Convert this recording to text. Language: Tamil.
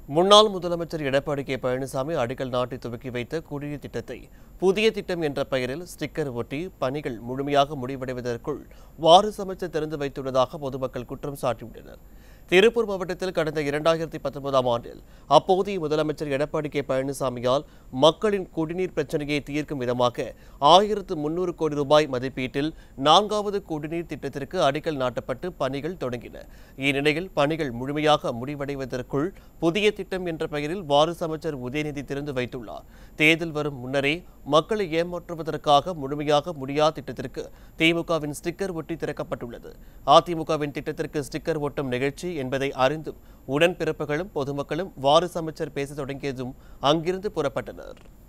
முன்னாள் முதலமைச்சர் எடப்பாடி கே பழனிசாமி அடிக்கல் நாட்டி துவக்கி வைத்த குடிநீர் திட்டத்தை புதிய திட்டம் என்ற பெயரில் ஸ்டிக்கர் ஒட்டி பணிகள் முழுமையாக முடிவடைவதற்குள் வாரிசு அமைச்சர் திறந்து வைத்துள்ளதாக பொதுமக்கள் குற்றம் சாட்டியுள்ளனர் திருப்பூர் மாவட்டத்தில் கடந்த இரண்டாயிரத்தி பத்தொன்பதாம் ஆண்டில் அப்போதைய முதலமைச்சர் எடப்பாடி கே பழனிசாமியால் மக்களின் குடிநீர் பிரச்சனையை தீர்க்கும் விதமாக ஆயிரத்து முன்னூறு கோடி ரூபாய் மதிப்பீட்டில் நான்காவது குடிநீர் திட்டத்திற்கு அடிக்கல் நாட்டப்பட்டு பணிகள் தொடங்கின இந்நிலையில் பணிகள் முழுமையாக முடிவடைவதற்குள் புதிய திட்டம் என்ற பெயரில் வாரிசு அமைச்சர் உதயநிதி திறந்து வைத்துள்ளார் தேர்தல் வரும் முன்னரே மக்களை ஏமாற்றுவதற்காக முழுமையாக முடியா திட்டத்திற்கு திமுகவின் ஸ்டிக்கர் ஒட்டி திறக்கப்பட்டுள்ளது அதிமுகவின் திட்டத்திற்கு ஸ்டிக்கர் ஒட்டும் நிகழ்ச்சி என்பதை அறிந்தும் உடன்பிறப்புகளும் பொதுமக்களும் வாரிசு அமைச்சர் பேச தொடங்கியதும் அங்கிருந்து புறப்பட்டனர்